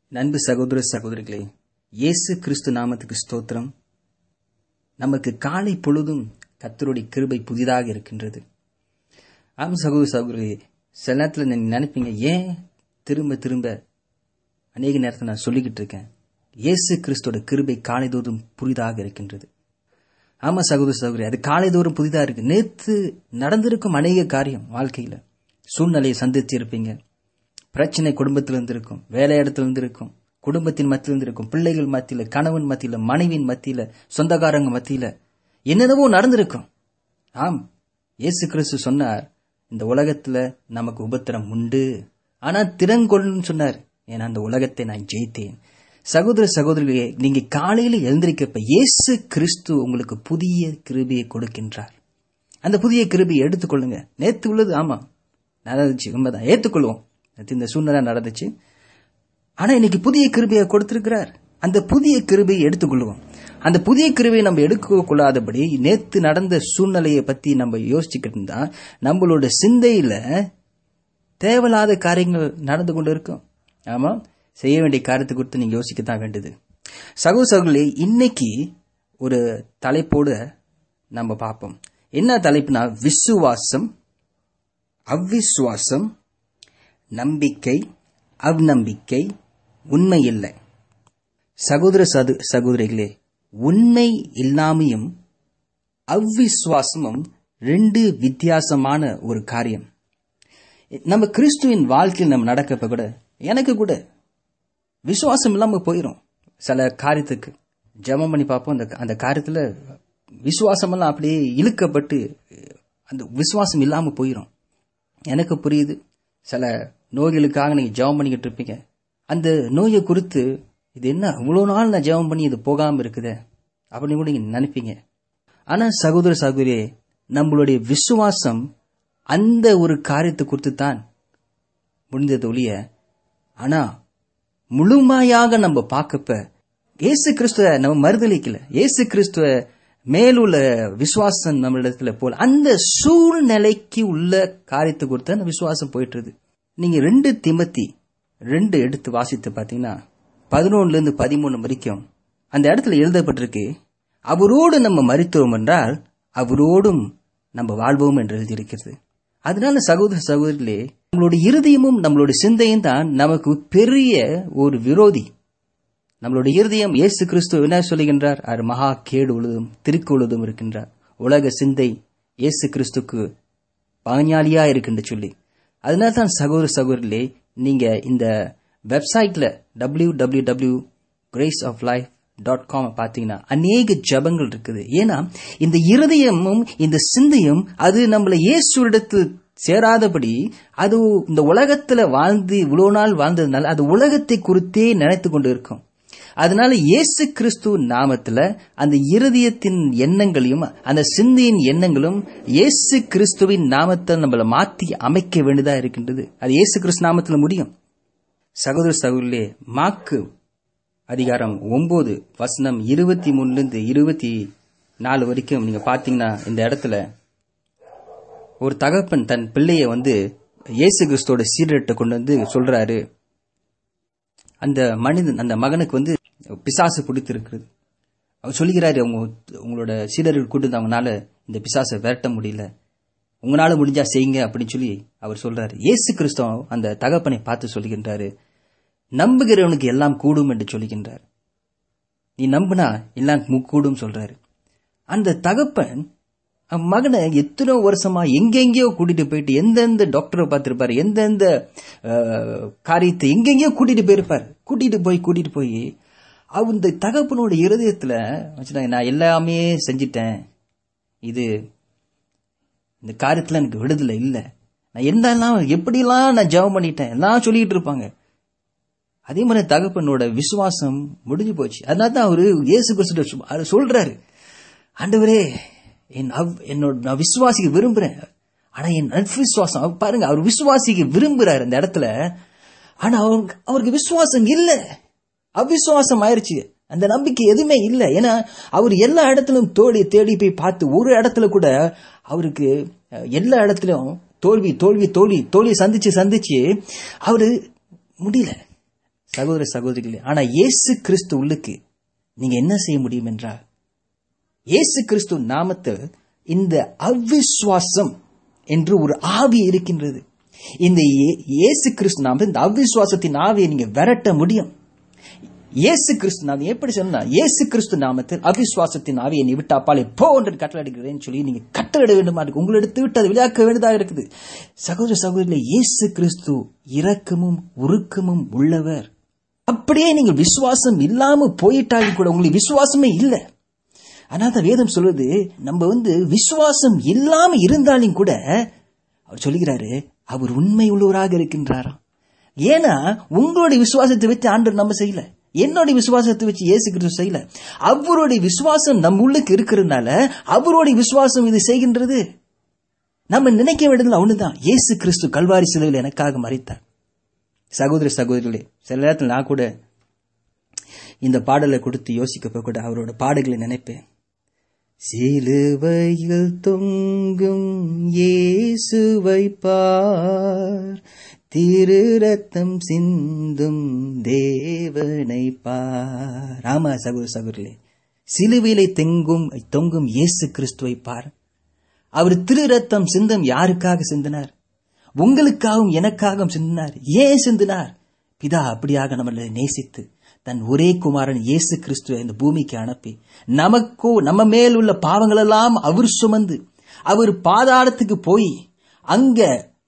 நண்பு சகோதர சகோதரிகளே இயேசு கிறிஸ்து நாமத்துக்கு ஸ்தோத்திரம் நமக்கு காலை பொழுதும் கத்தருடைய கிருபை புதிதாக இருக்கின்றது ஆம் சகோதர சகோதரி சில நேரத்தில் நீங்க நினைப்பீங்க ஏன் திரும்ப திரும்ப அநேக நேரத்தில் நான் சொல்லிக்கிட்டு இருக்கேன் இயேசு கிறிஸ்துவோட கிருபை காலைதோறும் புதிதாக இருக்கின்றது ஆமா சகோதர சகோதரி அது காலைதோறும் புதிதாக இருக்கு நேத்து நடந்திருக்கும் அநேக காரியம் வாழ்க்கையில சூழ்நிலையை சந்தித்து இருப்பீங்க பிரச்சனை குடும்பத்தில் இருந்திருக்கும் வேலை இடத்துல இருந்திருக்கும் குடும்பத்தின் மத்தியில் இருந்திருக்கும் பிள்ளைகள் மத்தியில கணவன் மத்தியில மனைவியின் மத்தியில சொந்தக்காரங்க மத்தியில என்னென்னவோ நடந்திருக்கும் ஆம் இயேசு கிறிஸ்து சொன்னார் இந்த உலகத்துல நமக்கு உபத்திரம் உண்டு ஆனா திறங்கொள்னு சொன்னார் ஏன்னா அந்த உலகத்தை நான் ஜெயித்தேன் சகோதர சகோதரிகளே நீங்க காலையில எழுந்திருக்கப்ப இயேசு கிறிஸ்து உங்களுக்கு புதிய கிருபியை கொடுக்கின்றார் அந்த புதிய கிருபியை எடுத்துக்கொள்ளுங்க நேத்து உள்ளது ஆமா நடந்துச்சு உண்மைதான் ஏத்துக்கொள்வோம் நேத்து இந்த சூழ்நிலை நடந்துச்சு ஆனா இன்னைக்கு புதிய கிருபையை கொடுத்திருக்கிறார் அந்த புதிய கிருபையை எடுத்துக்கொள்வோம் அந்த புதிய கிருபையை நம்ம எடுக்க கொள்ளாதபடி நேத்து நடந்த சூழ்நிலையை பத்தி நம்ம யோசிச்சுக்கிட்டு இருந்தா நம்மளோட சிந்தையில தேவையில்லாத காரியங்கள் நடந்து கொண்டு இருக்கும் ஆமா செய்ய வேண்டிய காரியத்தை குறித்து நீங்க யோசிக்கத்தான் வேண்டியது சகோ சகோதரி இன்னைக்கு ஒரு தலைப்போடு நம்ம பார்ப்போம் என்ன தலைப்புனா விசுவாசம் அவ்விசுவாசம் நம்பிக்கை அவ்நம்பிக்கை உண்மை இல்லை சகோதர சது சகோதரிகளே உண்மை இல்லாமையும் அவ்விசுவாசமும் ரெண்டு வித்தியாசமான ஒரு காரியம் நம்ம கிறிஸ்துவின் வாழ்க்கையில் நம்ம நடக்கப்ப கூட எனக்கு கூட விசுவாசம் இல்லாம போயிடும் சில காரியத்துக்கு ஜெபம் பண்ணி பார்ப்போம் அந்த அந்த காரியத்துல விசுவாசமெல்லாம் அப்படியே இழுக்கப்பட்டு அந்த விசுவாசம் இல்லாம போயிடும் எனக்கு புரியுது சில நோய்களுக்காக நீங்க ஜெபம் பண்ணிக்கிட்டு இருப்பீங்க அந்த நோயை குறித்து இது என்ன இவ்வளோ நாள் நான் ஜெபம் பண்ணி இது போகாம இருக்குதே அப்படின்னு கூட நீங்க நினைப்பீங்க ஆனா சகோதர சகோதரியே நம்மளுடைய விசுவாசம் அந்த ஒரு காரியத்தை குறித்து தான் முடிந்தது ஒழிய ஆனா முழுமையாக நம்ம பார்க்கப்ப இயேசு கிறிஸ்துவ நம்ம மறுதளிக்கல இயேசு கிறிஸ்துவ மேலுள்ள விசுவாசம் நம்மளிடத்துல போல அந்த சூழ்நிலைக்கு உள்ள காரியத்தை குறித்து அந்த விசுவாசம் போயிட்டு நீங்க ரெண்டு திமத்தி ரெண்டு எடுத்து வாசித்து பாத்தீங்கன்னா பதினொன்னுல இருந்து பதிமூணு வரைக்கும் அந்த இடத்துல எழுதப்பட்டிருக்கு அவரோடு நம்ம மறித்தோம் என்றால் அவரோடும் நம்ம வாழ்வோம் என்று எழுதியிருக்கிறது அதனால சகோதர சகோதரிகளே நம்மளுடைய இருதயமும் நம்மளுடைய சிந்தையும் தான் நமக்கு பெரிய ஒரு விரோதி நம்மளுடைய இருதயம் இயேசு கிறிஸ்து என்ன சொல்லுகின்றார் அவர் மகா கேடு உழுதும் திருக்கு உழுதும் இருக்கின்றார் உலக சிந்தை இயேசு கிறிஸ்துக்கு பாஞ்சாலியா இருக்குன்னு சொல்லி அதனால தான் சகோதர சகோதரிலே நீங்க இந்த வெப்சைட்ல W W W grace of life dot com பார்த்தீங்கன்னா அநேக ஜபங்கள் இருக்குது ஏன்னா இந்த இருதயமும் இந்த சிந்தையும் அது நம்மளை இயேசுடத்து சேராதபடி அது இந்த உலகத்துல வாழ்ந்து இவ்வளவு நாள் வாழ்ந்ததுனால அது உலகத்தை குறித்தே நினைத்து கொண்டு இருக்கும் அதனால இயேசு கிறிஸ்து நாமத்துல அந்த இருதயத்தின் எண்ணங்களையும் அந்த சிந்தையின் எண்ணங்களும் இயேசு கிறிஸ்துவின் நாமத்தை நம்மள மாத்தி அமைக்க வேண்டியதா இருக்கின்றது அது இயேசு கிறிஸ்து நாமத்துல முடியும் சகோதர சகோதரிலே மாக்கு அதிகாரம் ஒன்பது வசனம் இருபத்தி மூணுல இருந்து இருபத்தி நாலு வரைக்கும் நீங்க பாத்தீங்கன்னா இந்த இடத்துல ஒரு தகப்பன் தன் பிள்ளைய வந்து இயேசு கிறிஸ்தோட சீரட்டை கொண்டு வந்து சொல்றாரு அந்த மனிதன் அந்த மகனுக்கு வந்து பிசாசு பிடித்திருக்கிறது அவர் சொல்லுகிறாரு அவங்க உங்களோட சீடர்கள் கூட்டு அவங்களால இந்த பிசாசை விரட்ட முடியல உங்களால முடிஞ்சா செய்யுங்க அப்படின்னு சொல்லி அவர் சொல்றாரு இயேசு கிறிஸ்தவம் அந்த தகப்பனை பார்த்து சொல்லுகின்றாரு நம்புகிறவனுக்கு எல்லாம் கூடும் என்று சொல்லுகின்றார் நீ நம்புனா எல்லாம் கூடும் சொல்றாரு அந்த தகப்பன் மகனை எத்தனோ வருஷமா எங்கெங்கேயோ கூட்டிட்டு போயிட்டு எந்தெந்த டாக்டரை பார்த்திருப்பாரு எந்தெந்த காரியத்தை எங்கெங்கேயோ கூட்டிட்டு போயிருப்பார் கூட்டிட்டு போய் கூட்டிட்டு போய் அவ இந்த தகப்பனோட இருதயத்துல வச்சுட்டாங்க நான் எல்லாமே செஞ்சிட்டேன் இது இந்த காரியத்துல எனக்கு விடுதலை இல்லை நான் என்னெல்லாம் எப்படிலாம் நான் ஜெபம் பண்ணிட்டேன் எல்லாம் சொல்லிட்டு இருப்பாங்க அதே மாதிரி தகப்பனோட விசுவாசம் முடிஞ்சு போச்சு அதனால தான் அவரு இயேசு கிறிஸ்து சொல்றாரு ஆண்டவரே என் என்னோட நான் விசுவாசிக்க விரும்புறேன் ஆனா என் விசுவாசம் பாருங்க அவர் விசுவாசிக்க விரும்புறாரு அந்த இடத்துல ஆனா அவருக்கு அவருக்கு விசுவாசம் இல்ல அவிசுவாசம் ஆயிருச்சு அந்த நம்பிக்கை எதுவுமே இல்லை ஏன்னா அவர் எல்லா இடத்திலும் தோழி தேடி போய் பார்த்து ஒரு இடத்துல கூட அவருக்கு எல்லா இடத்துலயும் தோல்வி தோல்வி தோல்வி தோல்வி சந்திச்சு சந்திச்சு அவரு முடியல சகோதர சகோதரிகளே ஆனா இயேசு கிறிஸ்து உள்ளுக்கு நீங்க என்ன செய்ய முடியும் என்றால் இயேசு கிறிஸ்து நாமத்தில் இந்த அவிசுவாசம் என்று ஒரு ஆவி இருக்கின்றது இந்த இயே- இயேசு கிறிஸ்து நாமத்தில் இந்த அவிசுவாசத்தின் ஆவியை நீங்க விரட்ட முடியும் இயேசு கிறிஸ்து நாமம் எப்படி சொன்னா இயேசு கிறிஸ்து நாமத்தில் அவிசுவாசத்தின் ஆவியை நீ விட்டாப்பாலே போ என்று கட்டளையிடுகிறேன்னு சொல்லி நீங்க கட்டளையிட வேண்டுமா இருக்கு உங்களிடத்து விட்டு அதை விளையாக்க வேண்டியதாக இருக்குது சகோதர சகோதரிகளே இயேசு கிறிஸ்து இரக்கமும் உருக்கமும் உள்ளவர் அப்படியே நீங்க விசுவாசம் இல்லாம போயிட்டாலும் கூட உங்களுக்கு விசுவாசமே இல்லை ஆனால் தான் வேதம் சொல்வது நம்ம வந்து விசுவாசம் இல்லாம இருந்தாலும் கூட அவர் சொல்லுகிறாரு அவர் உண்மை உள்ளவராக இருக்கின்றாராம் ஏன்னா உங்களுடைய விசுவாசத்தை வச்சு ஆண்டவர் நம்ம செய்யல என்னுடைய விசுவாசத்தை வச்சு இயேசு கிறிஸ்து செய்யல அவருடைய விசுவாசம் நம்ம உள்ளுக்கு இருக்கிறதுனால அவருடைய விசுவாசம் இது செய்கின்றது நம்ம நினைக்க வேண்டியதுல ஒண்ணுதான் இயேசு கிறிஸ்து கல்வாரி சிலுவையில் எனக்காக மறித்தார் சகோதர சகோதரிகளே சில நேரத்தில் நான் கூட இந்த பாடலை கொடுத்து யோசிக்கப்ப கூட அவரோட பாடல்களை நினைப்பேன் சிலுவையில் தொங்கும் இயேசுவை பார் திரு ரத்தம் சிந்தும் தேவனை பார் ஆமா சகோதர சகோதரிகளே சிலுவையிலே தெங்கும் தொங்கும் இயேசு கிறிஸ்துவை பார் அவர் திரு ரத்தம் சிந்தம் யாருக்காக சிந்தினார் உங்களுக்காகவும் எனக்காகவும் சிந்தினார் ஏன் சிந்தினார் பிதா அப்படியாக நம்மளை நேசித்து தன் ஒரே குமாரன் இயேசு கிறிஸ்துவை இந்த பூமிக்கு அனுப்பி நமக்கோ நம்ம மேல் உள்ள பாவங்களெல்லாம் அவர் சுமந்து அவர் பாதாளத்துக்கு போய் அங்க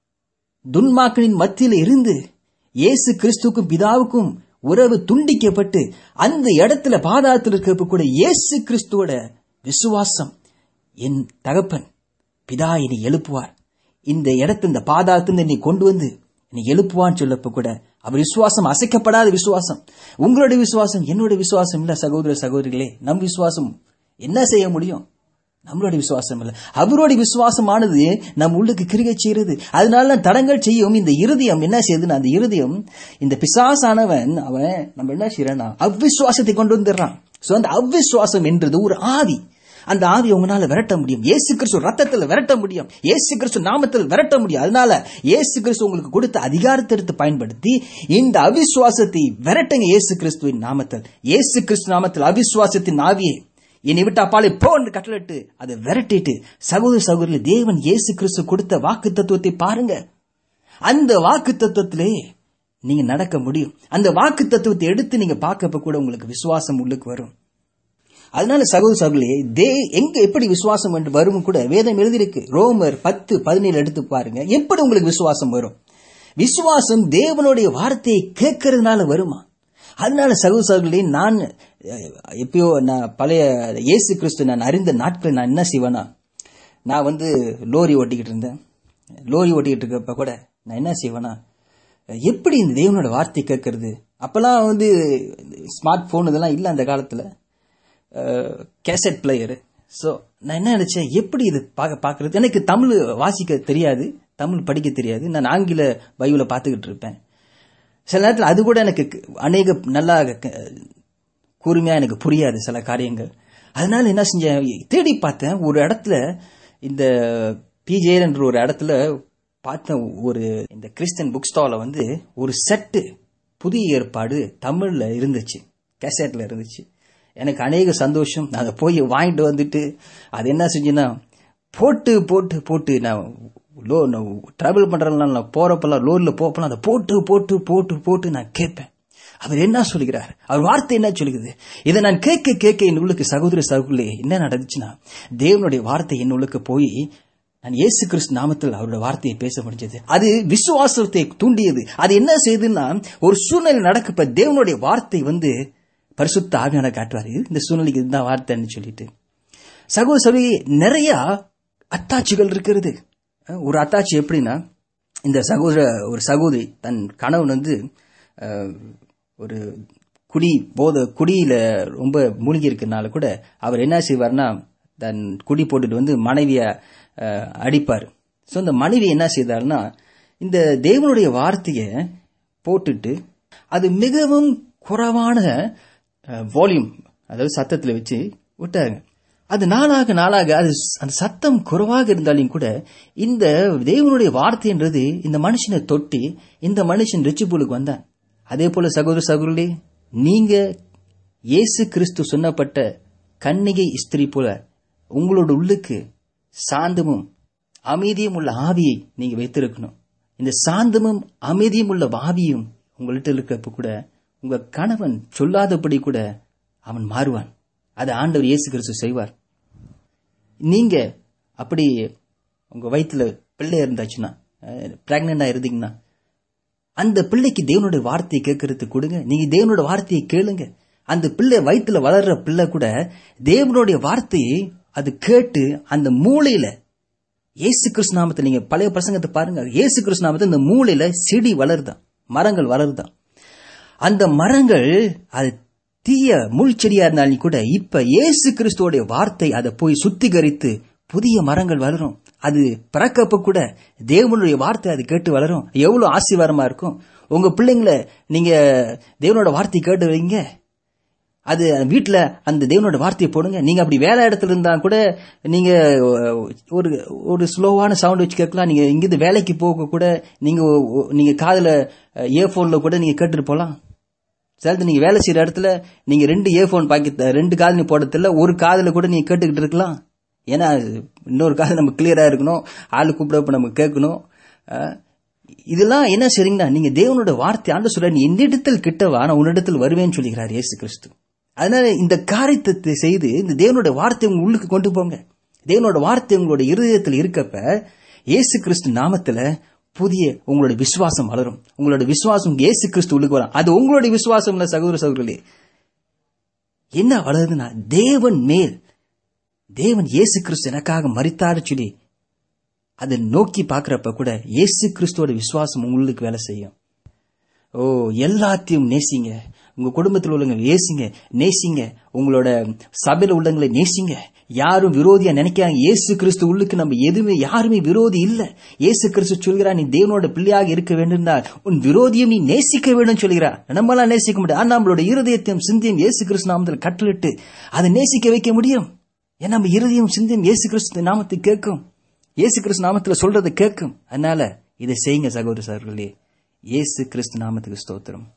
துன்மாக்களின் மத்தியில் இருந்து இயேசு கிறிஸ்துவுக்கும் பிதாவுக்கும் உறவு துண்டிக்கப்பட்டு அந்த இடத்துல பாதாளத்தில் இருக்க கூட இயேசு கிறிஸ்துவோட விசுவாசம் என் தகப்பன் பிதா என்னை எழுப்புவார் இந்த இடத்து இந்த பாதாளத்திலிருந்து என்னை கொண்டு வந்து என்னை எழுப்புவான்னு சொல்லப்ப கூட அவர் விசுவாசம் அசைக்கப்படாத விசுவாசம் உங்களுடைய விசுவாசம் என்னுடைய விசுவாசம் இல்ல சகோதர சகோதரிகளே நம் விசுவாசம் என்ன செய்ய முடியும் நம்மளுடைய விசுவாசம் இல்ல அவருடைய விசுவாசமானது நம் உள்ளுக்கு கிரிகை செய்கிறது அதனால தடங்கள் செய்யும் இந்த இருதயம் என்ன செய்யுதுன்னா அந்த இருதயம் இந்த பிசாசானவன் அவன் நம்ம என்ன செய்யறான்னா அவ்விசுவாசத்தை கொண்டு வந்துடுறான் சோ அந்த அவ்விசுவாசம் என்றது ஒரு ஆவி அந்த ஆவி உங்களால விரட்ட முடியும் இயேசு கிறிஸ்து ரத்தத்தில் விரட்ட முடியும் இயேசு கிறிஸ்து நாமத்தில் விரட்ட முடியும் அதனால இயேசு கிறிஸ்து உங்களுக்கு கொடுத்த அதிகாரத்தை எடுத்து பயன்படுத்தி இந்த அவிசுவாசத்தை விரட்டுங்க இயேசு கிறிஸ்துவின் நாமத்தில் இயேசு கிறிஸ்து நாமத்தில் அவிசுவாசத்தின் ஆவியை என்னை விட்டு அப்பாலே போ என்று கட்டளிட்டு அதை விரட்டிட்டு சகோதர சகோதரி தேவன் இயேசு கிறிஸ்து கொடுத்த வாக்கு தத்துவத்தை பாருங்க அந்த வாக்கு தத்துவத்திலே நீங்க நடக்க முடியும் அந்த வாக்கு தத்துவத்தை எடுத்து நீங்க பார்க்கப்ப கூட உங்களுக்கு விசுவாசம் உள்ளுக்கு வரும் அதனால சகோதர சகோதரி தே எங்க எப்படி விசுவாசம் என்று வரும் கூட வேதம் எழுதியிருக்கு ரோமர் பத்து பதினேழு எடுத்து பாருங்க எப்படி உங்களுக்கு விசுவாசம் வரும் விசுவாசம் தேவனுடைய வார்த்தையை கேட்கறதுனால வருமா அதனால சகோதர சகோதரி நான் அஹ், எப்பயோ நான் பழைய இயேசு கிறிஸ்து நான் அறிந்த நாட்கள் நான் என்ன செய்வேனா நான் வந்து லோரி ஓட்டிக்கிட்டு இருந்தேன் லோரி ஓட்டிக்கிட்டு இருக்கப்ப கூட நான் என்ன செய்வேனா எப்படி இந்த தேவனோட வார்த்தை கேட்கறது அப்பெல்லாம் வந்து ஸ்மார்ட் போன் இதெல்லாம் இல்லை அந்த காலத்துல கேசட் பிளேயரு ஸோ நான் என்ன நினைச்சேன் எப்படி இது பார்க்க பார்க்கறது எனக்கு தமிழ் வாசிக்க தெரியாது தமிழ் படிக்க தெரியாது நான் ஆங்கில பைபிளை பார்த்துக்கிட்டு இருப்பேன் சில நேரத்தில் அது கூட எனக்கு க- அநேக நல்லா க- கூர்மையா எனக்கு புரியாது சில காரியங்கள் அதனால என்ன செஞ்சேன் தேடி பார்த்தேன் ஒரு இடத்துல இந்த பிஜேர் என்ற ஒரு இடத்துல பார்த்தேன் ஒரு இந்த கிறிஸ்டியன் புக் ஸ்டால வந்து ஒரு செட்டு புதிய ஏற்பாடு தமிழ்ல இருந்துச்சு கேசட்ல இருந்துச்சு எனக்கு அநேக சந்தோஷம் நான் அதை போய் வாங்கிட்டு வந்துட்டு அது என்ன செஞ்சேன்னா போட்டு போட்டு போட்டு நான் லோ டிராவல் பண்றதுனால நான் போறப்பெல்லாம் லோர்ல போப்பெல்லாம் அதை போட்டு போட்டு போட்டு போட்டு நான் கேட்பேன் அவர் என்ன சொல்லுகிறார் அவர் வார்த்தை என்ன சொல்லுகிறது இதை நான் கேட்க கேட்க என் உள்ளுக்கு சகோதர சகோதரி என்ன நடந்துச்சுன்னா தேவனுடைய வார்த்தை என் உள்ளுக்கு போய் நான் இயேசு கிறிஸ்து நாமத்தில் அவருடைய வார்த்தையை பேச முடிஞ்சது அது விசுவாசத்தை தூண்டியது அது என்ன செய்யுதுன்னா ஒரு சூழ்நிலை நடக்கப்ப தேவனுடைய வார்த்தை வந்து பரிசுத்த ஆவியான காட்டுவாரு இந்த சூழ்நிலைக்கு இதுதான் வார்த்தைன்னு சொல்லிட்டு சகோதர சகோதரி நிறைய அத்தாட்சிகள் இருக்கிறது அஹ் ஒரு அத்தாட்சி எப்படின்னா இந்த சகோதர ஒரு சகோதரி தன் கணவன் வந்து அஹ், ஒரு குடி போத குடியில ரொம்ப மூழ்கி இருக்கனால கூட அவர் என்ன செய்வார்னா தன் குடி போட்டுட்டு வந்து மனைவிய அஹ், அடிப்பார் ஸோ இந்த மனைவி என்ன செய்தார்னா இந்த தேவனுடைய வார்த்தையை போட்டுட்டு அது மிகவும் குறைவான வால்யூம் அதாவது சத்தத்தில் வச்சு விட்டாங்க அது நாளாக நாளாக அது ஸ்- அந்த சத்தம் குறைவாக இருந்தாலும் கூட இந்த தேவனுடைய வார்த்தைன்றது இந்த மனுஷனை தொட்டி இந்த மனுஷன் ரிச்சிபூலுக்கு வந்தான் அதே போல சகோதர சகோதரர்களே நீங்க இயேசு கிறிஸ்து சொன்னப்பட்ட கன்னிகை ஸ்திரீ போல உங்களோட உள்ளுக்கு சாந்தமும் அமைதியும் உள்ள ஆவியை நீங்க வைத்திருக்கணும் இந்த சாந்தமும் அமைதியும் உள்ள ஆவியும் உங்கள்கிட்ட இருக்கப்ப கூட உங்க கணவன் சொல்லாதபடி கூட அவன் மாறுவான் அதை ஆண்டவர் இயேசு கிறிஸ்து செய்வார் நீங்க அப்படி உங்க வயித்துல பிள்ளை இருந்தாச்சுன்னா பிரெக்னண்டா இருந்தீங்கன்னா அந்த பிள்ளைக்கு தேவனுடைய வார்த்தையை கேட்கறதுக்கு கொடுங்க நீங்க தேவனோட வார்த்தையை கேளுங்க அந்த பிள்ளை வயித்துல வளர்ற பிள்ளை கூட தேவனுடைய வார்த்தையை அது கேட்டு அந்த மூளையில இயேசு கிறிஸ்து நாமத்தை நீங்க பழைய பிரசங்கத்தை பாருங்க இயேசு கிறிஸ்து நாமத்தை இந்த மூளையில செடி வளருதான் மரங்கள் வளருதான் அந்த மரங்கள் அது தீய முள் செடியா இருந்தாலும் கூட இப்ப இயேசு கிறிஸ்துவோடைய வார்த்தை அதை போய் சுத்திகரித்து புதிய மரங்கள் வளரும் அது பிறக்கப்ப கூட தேவனுடைய வார்த்தை அது கேட்டு வளரும் எவ்வளவு ஆசீர்வாதமா இருக்கும் உங்க பிள்ளைங்கள நீங்க தேவனோட வார்த்தை கேட்டு வைங்க அது வீட்டில் அந்த தேவனோட வார்த்தையை போடுங்க நீங்க அப்படி வேலை இடத்துல இருந்தா கூட நீங்க ஒரு ஒரு ஸ்லோவான சவுண்ட் வச்சு கேட்கலாம் நீங்க இங்கிருந்து வேலைக்கு போக கூட நீங்க நீங்க காதுல இயர்போன்ல கூட நீங்க கேட்டுட்டு போலாம் சிலது நீங்க வேலை செய்யற இடத்துல நீங்க ரெண்டு இயர்போன் பாக்கெட் ரெண்டு காது நீ போடுறதுல ஒரு காதுல கூட நீங்க கேட்டுக்கிட்டு இருக்கலாம் ஏன்னா இன்னொரு காது நம்ம கிளியரா இருக்கணும் ஆளு கூப்பிடப்ப நம்ம கேட்கணும் இதெல்லாம் என்ன சரிங்களா நீங்க தேவனோட வார்த்தை ஆண்டு சொல்ற நீ என்னிடத்தில் கிட்டவா நான் உன்னிடத்தில் வருவேன்னு சொல்லுகிறார் இயேசு கிறிஸ்து அதனால இந்த காரியத்தை செய்து இந்த தேவனோட வார்த்தை உங்க உள்ளுக்கு கொண்டு போங்க தேவனோட வார்த்தை உங்களோட இருதயத்தில் இருக்கப்ப இயேசு கிறிஸ்து நாமத்துல புதிய உங்களோட விசுவாசம் வளரும் உங்களோட விசுவாசம் இயேசு கிறிஸ்து உள்ளுக்கு வரும் அது உங்களுடைய விசுவாசம் இல்ல சகோதர சகோதரர்களே என்ன வளருதுன்னா தேவன் மேல் தேவன் இயேசு கிறிஸ்து எனக்காக மறித்தாரு சொல்லி அதை நோக்கி பார்க்கறப்ப கூட இயேசு கிறிஸ்துவோட விசுவாசம் உங்களுக்கு வேலை செய்யும் ஓ எல்லாத்தையும் நேசிங்க உங்க குடும்பத்தில் உள்ளவங்க ஏசிங்க நேசிங்க உங்களோட சபையில உள்ளவங்களை நேசிங்க யாரும் விரோதியா நினைக்காங்க இயேசு கிறிஸ்து உள்ளுக்கு நம்ம எதுவுமே யாருமே விரோதி இல்ல இயேசு கிறிஸ்து சொல்கிறா நீ தேவனோட பிள்ளையாக இருக்க வேண்டும் உன் விரோதியும் நீ நேசிக்க வேண்டும் சொல்கிறா நம்மளாம் நேசிக்க முடியும் ஆனா நம்மளோட இருதயத்தையும் சிந்தியும் இயேசு கிறிஸ்து நாமத்தில் கட்டளிட்டு அதை நேசிக்க வைக்க முடியும் ஏன்னா நம்ம இருதயம் சிந்தியும் இயேசு கிறிஸ்து நாமத்தை கேட்கும் இயேசு கிறிஸ்து நாமத்தில் சொல்றதை கேட்கும் அதனால இதை செய்யுங்க சகோதர சகோதரர்களே இயேசு கிறிஸ்து நாமத்துக்கு ஸ்தோத்திரம்